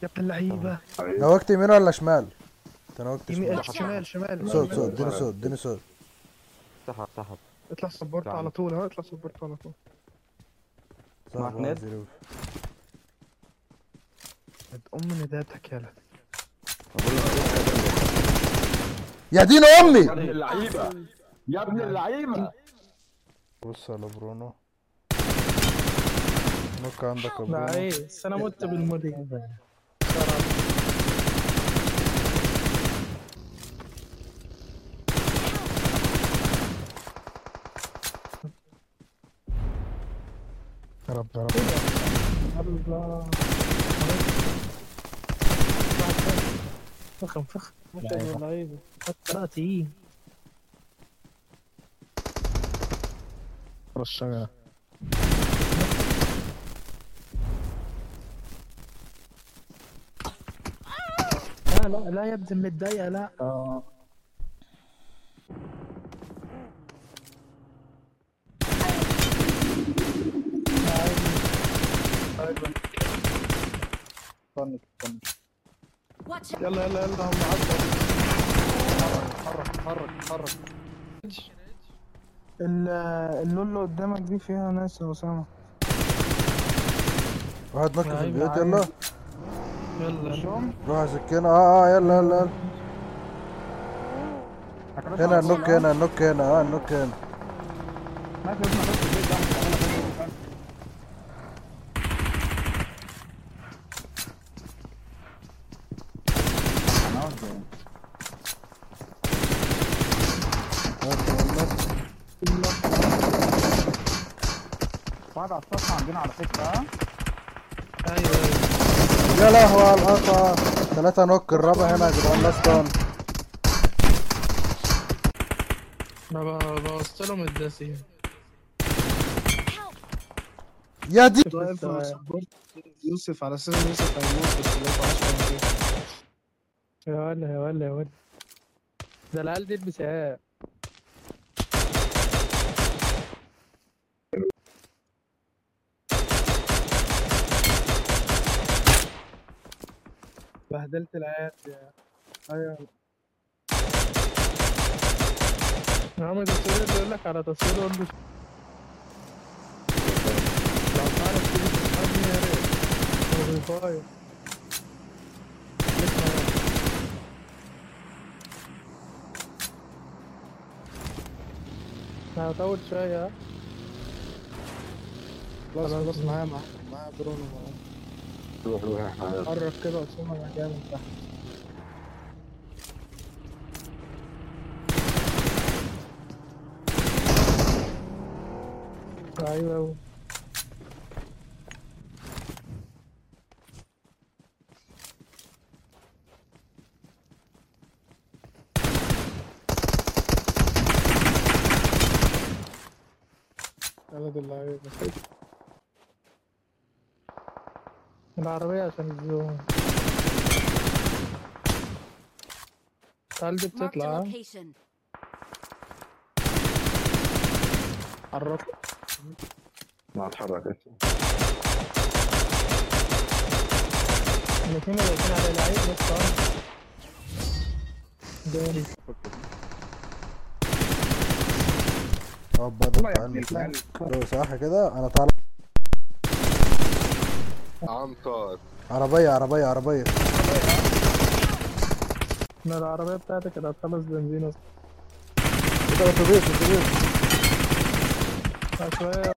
يا ابن اللعيبه نوكت يمين ولا شمال؟ انت نوكت يمين شمال شمال شمال صوت صوت اديني صوت اديني صوت تحت تحت اطلع سبورت على طول ها اطلع سبورت على طول صح، معك واحد نت؟ زيرو. ام نداتك يلا يا دين امي يا ابن اللعيبه يا ابن اللعيبه بص على برونو نوك عندك يا لا برونو ايه بس انا مت بالمودي يا رب يا رب الله فخم فخم لعيبه لا تقيل رشاقة لا لا لا يا ابني متضايقة لا اه Watch out! يلا يلا يلا هم عدوا حرك حرك حرك ال- اللولو قدامك دي فيها ناس يا اسامه واحد نوك في لعيب البيوت لعيب. يلا يلا شوم روح على سكينة اه اه يلا يلا يلا هنا النوك هنا النوك هنا اه النوك هنا واحد على السطح عندنا على فكره ها ايوه ايوه يا لهوي على القطع ثلاثة نوك الرابع هنا يا جدعان لاستون انا بوصلهم الداسين يا دي يوسف على اساس إن يوسف هيموت بس لقيته 10 يا ولا يا ولا يا ولا ده العيال دي بسعاء بهدلت العيال يا ايوه يا عم التصوير بيقول لك على تصوير قول له لو تعرف تيجي تسحبني يا ريت هو بيفاير لا هطول شوية ها خلاص خلاص معايا معايا معايا برونو معايا روح روح احنا قرب كده وصلنا انا جاي من تحت ايوه أوي. ولد اللعيبة العربية عشان الزوم تعال دي Marked a بتطلع ها؟ location. قرب ما اتحركت الاثنين اللي واقفين على اللعيب بس اه داري اه بدأ تعال لو صح كده انا تعال عنتر عربية عربية عربية انا العربية بتاعتي كانت هتخلص بنزين اصلا كده اتوبيس اتوبيس شوية